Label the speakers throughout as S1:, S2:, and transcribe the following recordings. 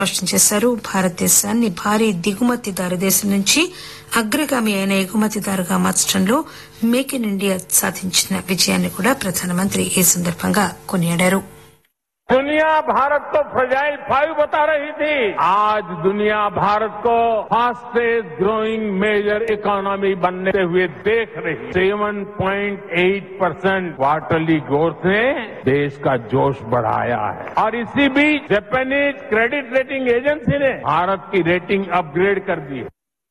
S1: స్పష్టం చేశారు భారతదేశాన్ని భారీ దిగుమతిదారు దేశం నుంచి అగ్రగామి అయిన ఎగుమతిదారుగా మార్చడంలో మేక్ ఇన్ ఇండియా సాధించిన విజయాన్ని కూడా ప్రధానమంత్రి ఈ సందర్భంగా కొనియాడారు
S2: दुनिया भारत को फ्रजाइल फाइव बता रही थी आज दुनिया भारत को फास्टेस्ट ग्रोइंग मेजर इकोनॉमी बनने हुए देख रही seven point eight percent quarterly growth ने देश का जोश बढ़ाया है और इसी बीच जापानीज क्रेडिट रेटिंग एजेंसी ने भारत की रेटिंग अपग्रेड कर दी है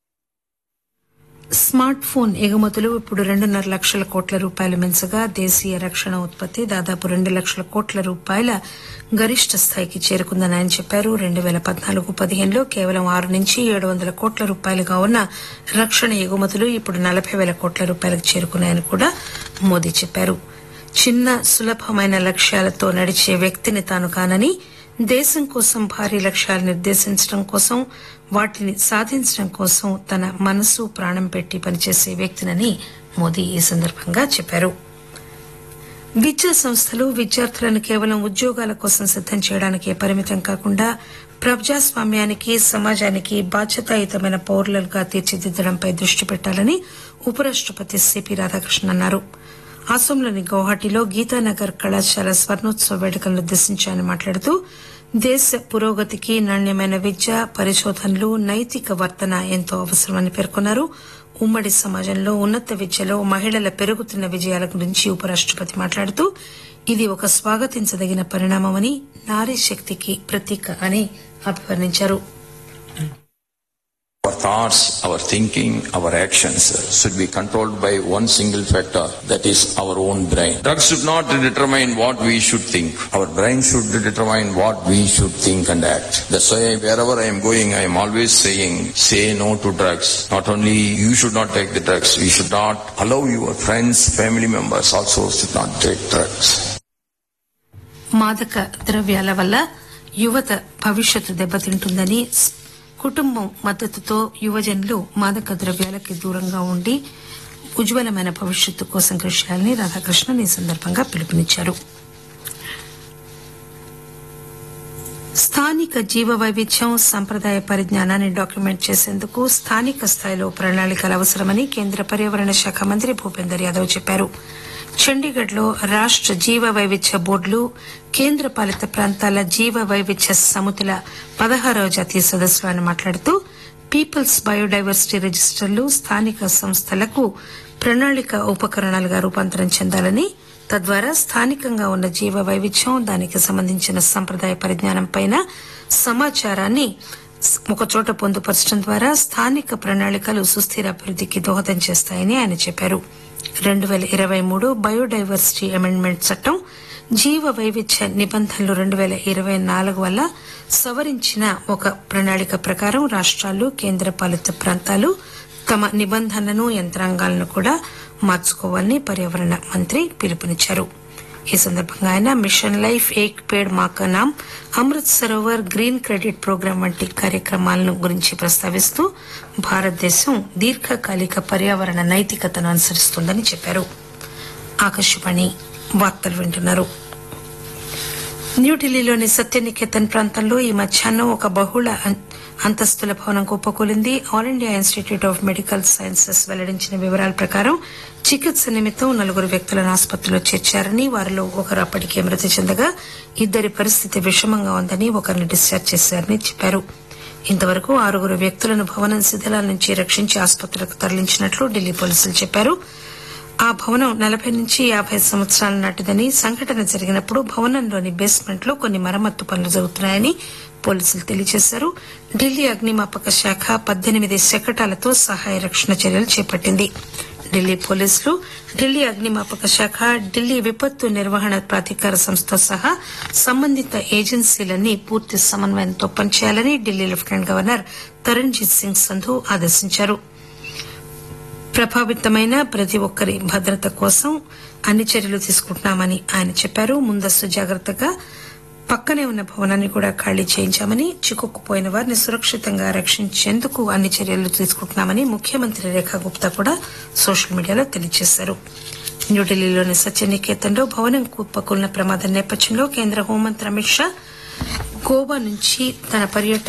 S1: స్మార్ట్ ఫోన్ ఎగుమతులు ఇప్పుడు రెండున్నర లక్షల కోట్ల రూపాయలు మించగా దేశీయ రక్షణ ఉత్పత్తి దాదాపు రెండు లక్షల కోట్ల రూపాయల గరిష్ట స్థాయికి చేరుకుందని ఆయన చెప్పారు రెండు పేల పద్నాలుగు పదిహేనులో కేవలం ఆరు నుంచి ఏడు వందల కోట్ల రూపాయలుగా ఉన్న రక్షణ ఎగుమతులు ఇప్పుడు నలభై పేల కోట్ల రూపాయలకు చేరుకున్నాయని కూడా మోదీ చెప్పారు చిన్న సులభమైన లక్ష్యాలతో నడిచే వ్యక్తిని తాను కానని దేశం కోసం భారీ లక్ష్యాలు నిర్దేశించడం కోసం వాటిని సాధించడం కోసం తన మనసు ప్రాణం పెట్టి పనిచేసే వ్యక్తినని మోదీ ఈ సందర్భంగా చెప్పారు విద్యా సంస్థలు విద్యార్థులను కేవలం ఉద్యోగాల కోసం సిద్దం చేయడానికే పరిమితం కాకుండా ప్రజాస్వామ్యానికి సమాజానికి బాధ్యతాయుతమైన పౌరులుగా తీర్చిదిద్దడంపై దృష్టి పెట్టాలని ఉపరాష్టపతి సిపి రాధాకృష్ణన్ అన్నారు అసోంలోని గౌహాటీలో గీతానగర్ కళాశాల స్వర్ణోత్సవ వేడుకలను ఉద్దేశించి ఆయన మాట్లాడుతూ దేశ పురోగతికి నాణ్యమైన విద్య పరిశోధనలు నైతిక వర్తన ఎంతో అవసరమని పేర్కొన్నారు ఉమ్మడి సమాజంలో ఉన్నత విద్యలో మహిళల పెరుగుతున్న విజయాల గురించి ఉపరాష్టపతి మాట్లాడుతూ ఇది ఒక స్వాగతించదగిన పరిణామమని నారీ శక్తికి ప్రతీక అని అభివర్ణించారు
S3: Our thoughts, our thinking, our actions should be controlled by one single factor, that is our own brain. Drugs should not determine what we should think. Our brain should determine what we should think and act. That's why wherever I am going, I am always saying, say no to drugs. Not only you should not take the drugs, we should not allow your friends, family members also should not take drugs.
S1: మాదక ద్రవ్యాల వల్ల యువత భవిష్యత్తు దెబ్బతింటుందని స్- కుటుంబం మద్దతుతో యువజనులు మాదక ద్రవ్యాలకి దూరంగా ఉండి ఉజ్వలమైన భవిష్యత్తు కోసం కృషి చేయాలని రాధాకృష్ణన్ ఈ సందర్భంగా పిలుపునిచ్చారు స్థానిక జీవ వైవిధ్యం సంప్రదాయ పరిజ్ఞానాన్ని డాక్యుమెంట్ చేసేందుకు స్థానిక స్థాయిలో ప్రణాళికలు అవసరమని కేంద్ర పర్యావరణ శాఖ మంత్రి భూపేందర్ యాదవ్ చెప్పారు చండీగఢ్ లో రాష్ట జీవ వైవిధ్య బోర్డులు కేంద్ర పాలిత ప్రాంతాల జీవ వైవిధ్య సమితుల పదహారవ జాతీయ సదస్సులో ఆయన మాట్లాడుతూ పీపుల్స్ బయోడైవర్సిటీ రిజిస్టర్లు స్థానిక సంస్థలకు ప్రణాళిక ఉపకరణాలుగా రూపాంతరం చెందాలని తద్వారా స్థానికంగా ఉన్న జీవ వైవిధ్యం దానికి సంబంధించిన సంప్రదాయ పరిజ్ఞానంపైన సమాచారాన్ని ఒకచోట పొందుపరచడం ద్వారా స్థానిక ప్రణాళికలు సుస్థిర అభివృద్ధికి దోహదం చేస్తాయని ఆయన చెప్పారు రెండు పేల ఇరవై మూడు బయోడైవర్సిటీ అమెండ్మెంట్ చట్టం జీవ వైవిధ్య నిబంధనలు రెండు పేల ఇరవై నాలుగు వల్ల సవరించిన ఒక ప్రణాళిక ప్రకారం రాష్ట్రాలు కేంద్ర పాలిత ప్రాంతాలు తమ నిబంధనలను యంత్రాంగాలను కూడా మార్చుకోవాలని పర్యావరణ మంత్రి పిలుపునిచ్చారు ఈ సందర్భంగా ఆయన mission life Ek Ped Maa ka Naam Amrit Sarovar green credit programme వంటి కార్యక్రమాలను గురించి ప్రస్తావిస్తూ భారతదేశం దీర్ఘకాలిక పర్యావరణ నైతికతను అనుసరిస్తోందని చెప్పారు ఆకాశవాణి వార్తలు వింటున్నారు న్యూఢిల్లీలోని సత్యనికేతన్ ప్రాంతంలో ఈ మధ్యాహ్నం ఒక బహుళ అం- అంతస్తుల భవనం కుప్పకూలింది All India Institute of Medical Sciences వెల్లడించిన వివరాల ప్రకారం చికిత్స నిమిత్తం నలుగురు వ్యక్తులను ఆసుపత్రిలో చేర్చారని వారిలో ఒకరు అప్పటికే మృతి చెందగా ఇద్దరి పరిస్థితి విషమంగా ఉందని ఒకరిని డిశ్చార్జ్ చేశారని చెప్పారు ఇంతవరకు ఆరుగురు వ్యక్తులను భవనం శిథిలాల నుంచి రక్షించి ఆసుపత్రికి తరలించినట్లు ఢిల్లీ పోలీసులు చెప్పారు ఆ భవనం నలభై నుంచి యాభై సంవత్సరాల నాటిదని సంఘటన జరిగినప్పుడు భవనంలోని బేస్మెంట్ లో కొన్ని మరమ్మత్తు పనులు జరుగుతున్నాయని పోలీసులు తెలియజేశారు ఢిల్లీ అగ్నిమాపక శాఖ పద్దెనిమిది శకటాలతో సహాయ రక్షణ చర్యలు చేపట్టింది ఢిల్లీ పోలీసులు ఢిల్లీ అగ్నిమాపక శాఖ ఢిల్లీ విపత్తు నిర్వహణ ప్రాధికార సంస్థ సహా సంబంధిత ఏజెన్సీలన్నీ పూర్తి సమన్వయంతో పనిచేయాలని ఢిల్లీ లెఫ్టినెంట్ గవర్నర్ తరణ్జీత్ సింగ్ సంధు ఆదేశించారు ప్రభావితమైన ప్రతి ఒక్కరి భద్రత కోసం అన్ని చర్యలు తీసుకుంటున్నామని ఆయన చెప్పారు ముందస్తు జాగ్రత్తగా పక్కనే ఉన్న భవనాన్ని కూడా ఖాళీ చేయించామని చిక్కుకుపోయిన వారిని సురక్షితంగా రక్షించేందుకు అన్ని చర్యలు తీసుకుంటున్నామని ముఖ్యమంత్రి రేఖా గుప్తా కూడా సోషల్ మీడియాలో తెలియజేశారు న్యూఢిల్లీలోని సత్యనికేతన్లో భవనం కుప్పకూలిన ప్రమాదం నేపథ్యంలో కేంద్ర హోంమంత్రి అమిత్ షా గోవా నుంచి తన పర్యటన